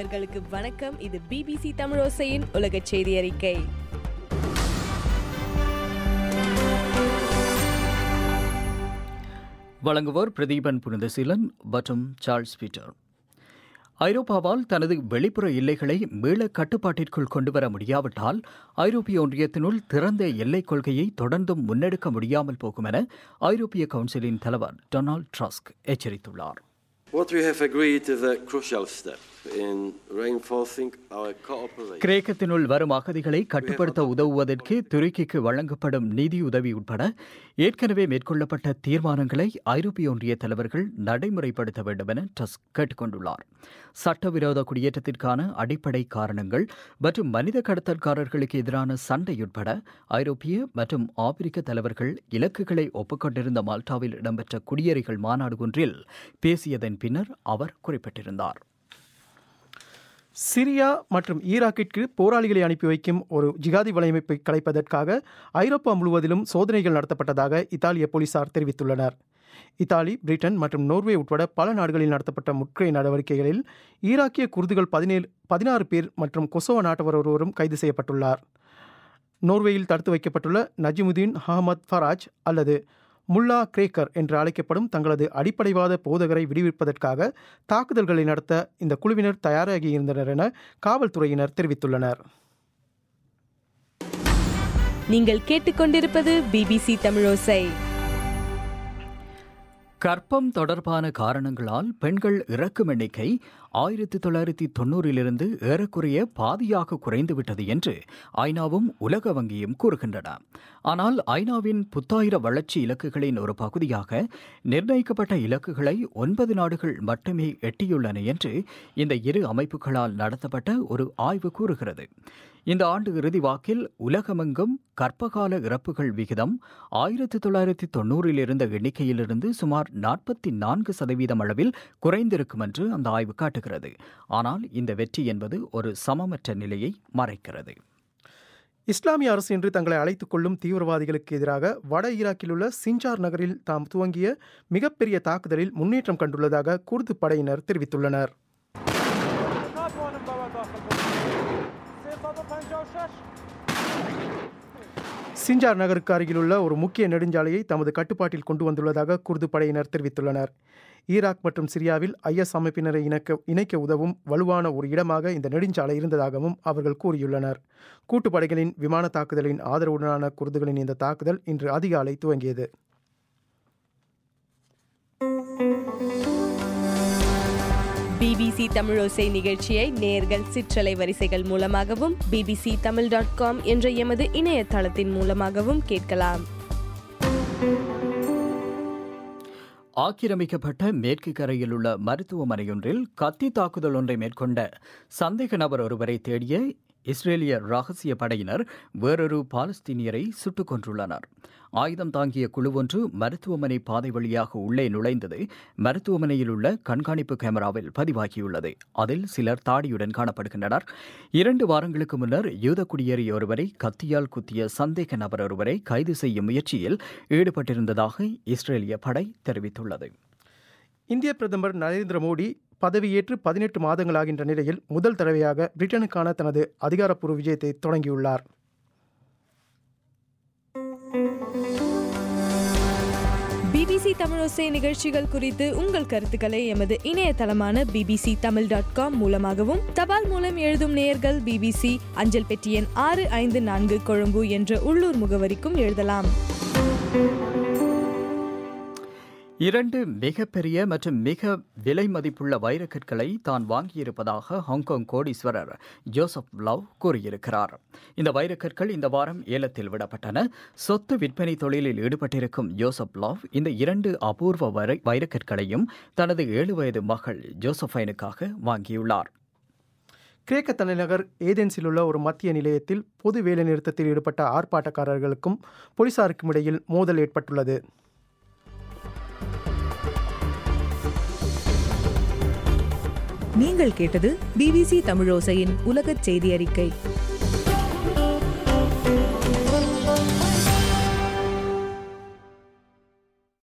நேயர்களுக்கு வணக்கம் இது பிபிசி தமிழோசையின் உலக செய்தி அறிக்கை வழங்குவோர் பிரதீபன் புனிதசீலன் மற்றும் சார்ல்ஸ் பீட்டர் ஐரோப்பாவால் தனது வெளிப்புற எல்லைகளை மீள கட்டுப்பாட்டிற்குள் கொண்டுவர முடியாவிட்டால் ஐரோப்பிய ஒன்றியத்தினுள் திறந்த எல்லைக் கொள்கையை தொடர்ந்தும் முன்னெடுக்க முடியாமல் போகும் என ஐரோப்பிய கவுன்சிலின் தலைவர் டொனால்ட் ட்ரஸ்க் எச்சரித்துள்ளார் What we have agreed is a crucial step in reinforcing our cooperation. கிரேக்கத்தினுள் வரும் அகதிகளை கட்டுப்படுத்த உதவுவதற்கு துருக்கிக்கு வழங்கப்படும் நிதியுதவி உட்பட ஏற்கனவே மேற்கொள்ளப்பட்ட தீர்மானங்களை ஐரோப்பிய ஒன்றிய தலைவர்கள் நடைமுறைப்படுத்த வேண்டும் என டஸ்க் கேட்டுக்கொண்டுள்ளார் சட்டவிரோத குடியேற்றத்திற்கான அடிப்படை காரணங்கள் மற்றும் மனித கடத்தல்காரர்களுக்கு எதிரான சண்டை உட்பட ஐரோப்பிய மற்றும் ஆப்பிரிக்க தலைவர்கள் இலக்குகளை ஒப்புக்கொண்டிருந்த மால்டாவில் இடம்பெற்ற குடியேறிகள் மாநாடு ஒன்றில் பேசியதன் பின்னர் அவர் குறிப்பிட்டிருந்தார் சிரியா மற்றும் ஈராக்கிற்கு போராளிகளை அனுப்பி வைக்கும் ஒரு ஜிகாதி வலையமைப்பை கலைப்பதற்காக ஐரோப்பா முழுவதிலும் சோதனைகள் நடத்தப்பட்டதாக இத்தாலிய போலீசார் தெரிவித்துள்ளனர் இத்தாலி பிரிட்டன் மற்றும் நோர்வே உட்பட பல நாடுகளில் நடத்தப்பட்ட முற்றுகை நடவடிக்கைகளில் ஈராக்கிய குர்துகள் பதினேழு பதினாறு பேர் மற்றும் கொசோவோ நாட்டவர் ஒருவரும் கைது செய்யப்பட்டுள்ளார் நோர்வேயில் தடுத்து வைக்கப்பட்டுள்ள நஜிமுதீன் அஹமத் ஃபராஜ் அல்லது முல்லா கிரேக்கர் என்று அழைக்கப்படும் தங்களது அடிப்படைவாத போதகரை விடுவிப்பதற்காக தாக்குதல்களை நடத்த இந்த குழுவினர் தயாராகி இருந்தனர் என காவல்துறையினர் தெரிவித்துள்ளனர் நீங்கள் கேட்டுக்கொண்டிருப்பது பிபிசி தமிழோசை கர்ப்பம் தொடர்பான காரணங்களால் பெண்கள் இறக்கும் எண்ணிக்கை ஆயிரத்தி தொள்ளாயிரத்தி தொண்ணூறிலிருந்து ஏறக்குறைய பாதியாக குறைந்துவிட்டது என்று ஐநாவும் உலக வங்கியும் கூறுகின்றன ஆனால் ஐநாவின் புத்தாயிர வளர்ச்சி இலக்குகளின் ஒரு பகுதியாக நிர்ணயிக்கப்பட்ட இலக்குகளை ஒன்பது நாடுகள் மட்டுமே எட்டியுள்ளன என்று இந்த இரு அமைப்புகளால் நடத்தப்பட்ட ஒரு ஆய்வு கூறுகிறது இந்த ஆண்டு இறுதி வாக்கில் உலகமெங்கும் கர்ப்பகால இறப்புகள் விகிதம் ஆயிரத்தி தொள்ளாயிரத்தி தொண்ணூறில் இருந்த எண்ணிக்கையிலிருந்து சுமார் நாற்பத்தி நான்கு சதவீதம் அளவில் குறைந்திருக்கும் என்று அந்த ஆய்வு காட்டுகிறது ஆனால் இந்த வெற்றி என்பது ஒரு சமமற்ற நிலையை மறைக்கிறது இஸ்லாமிய அரசு என்று தங்களை அழைத்துக் கொள்ளும் தீவிரவாதிகளுக்கு எதிராக வட ஈராக்கில் உள்ள சிஞ்சார் நகரில் தாம் துவங்கிய மிகப்பெரிய தாக்குதலில் முன்னேற்றம் கண்டுள்ளதாக குர்து படையினர் தெரிவித்துள்ளனர் சிஞ்சார் நகருக்கு அருகிலுள்ள ஒரு முக்கிய நெடுஞ்சாலையை தமது கட்டுப்பாட்டில் கொண்டு வந்துள்ளதாக குர்து படையினர் தெரிவித்துள்ளனர் ஈராக் மற்றும் சிரியாவில் ஐஎஸ் அமைப்பினரை இணைக்க இணைக்க உதவும் வலுவான ஒரு இடமாக இந்த நெடுஞ்சாலை இருந்ததாகவும் அவர்கள் கூறியுள்ளனர் கூட்டுப்படைகளின் விமான தாக்குதலின் ஆதரவுடனான குர்துகளின் இந்த தாக்குதல் இன்று அதிகாலை துவங்கியது பிபிசி தமிழோசை நிகழ்ச்சியை நேர்கள் சிற்றலை வரிசைகள் மூலமாகவும் பிபிசி தமிழ் டாட் காம் என்ற எமது இணையதளத்தின் மூலமாகவும் கேட்கலாம் ஆக்கிரமிக்கப்பட்ட மேற்கு கரையில் உள்ள மருத்துவமனையொன்றில் கத்தி தாக்குதல் ஒன்றை மேற்கொண்ட சந்தேக நபர் ஒருவரை தேடிய இஸ்ரேலிய ரகசிய படையினர் வேறொரு பாலஸ்தீனியரை சுட்டுக் கொன்றுள்ளனர் ஆயுதம் தாங்கிய குழு ஒன்று மருத்துவமனை பாதை வழியாக உள்ளே நுழைந்தது மருத்துவமனையில் உள்ள கண்காணிப்பு கேமராவில் பதிவாகியுள்ளது அதில் சிலர் தாடியுடன் காணப்படுகின்றனர் இரண்டு வாரங்களுக்கு முன்னர் யூத குடியேறிய ஒருவரை கத்தியால் குத்திய சந்தேக நபர் ஒருவரை கைது செய்யும் முயற்சியில் ஈடுபட்டிருந்ததாக இஸ்ரேலிய படை தெரிவித்துள்ளது இந்திய பிரதமர் நரேந்திர மோடி பதவியேற்று பதினெட்டு மாதங்களாகின்ற நிலையில் முதல் தடவையாக பிரிட்டனுக்கான தனது அதிகாரப்பூர்வ விஜயத்தை தொடங்கியுள்ளார் பிபிசி தமிழோசை நிகழ்ச்சிகள் குறித்து உங்கள் கருத்துக்களை எமது இணையதளமான பிபிசி தமிழ் டாட் காம் மூலமாகவும் தபால் மூலம் எழுதும் நேயர்கள் பிபிசி அஞ்சல் பெட்டி எண் ஆறு ஐந்து நான்கு கொழும்பு என்ற உள்ளூர் முகவரிக்கும் எழுதலாம் இரண்டு மிகப்பெரிய மற்றும் மிக விலை மதிப்புள்ள வைரக்கற்களை தான் வாங்கியிருப்பதாக ஹாங்காங் கோடீஸ்வரர் ஜோசப் லவ் கூறியிருக்கிறார் இந்த வைரக்கற்கள் இந்த வாரம் ஏலத்தில் விடப்பட்டன சொத்து விற்பனை தொழிலில் ஈடுபட்டிருக்கும் ஜோசப் லவ் இந்த இரண்டு அபூர்வ வரை வைரக்கற்களையும் தனது ஏழு வயது மகள் ஜோசஃபைனுக்காக வாங்கியுள்ளார் கிரேக்க தலைநகர் ஏதென்ஸில் உள்ள ஒரு மத்திய நிலையத்தில் பொது வேலைநிறுத்தத்தில் ஈடுபட்ட ஆர்ப்பாட்டக்காரர்களுக்கும் போலீசாருக்கும் இடையில் மோதல் ஏற்பட்டுள்ளது நீங்கள் கேட்டது பிபிசி தமிழோசையின் உலகச் செய்தி அறிக்கை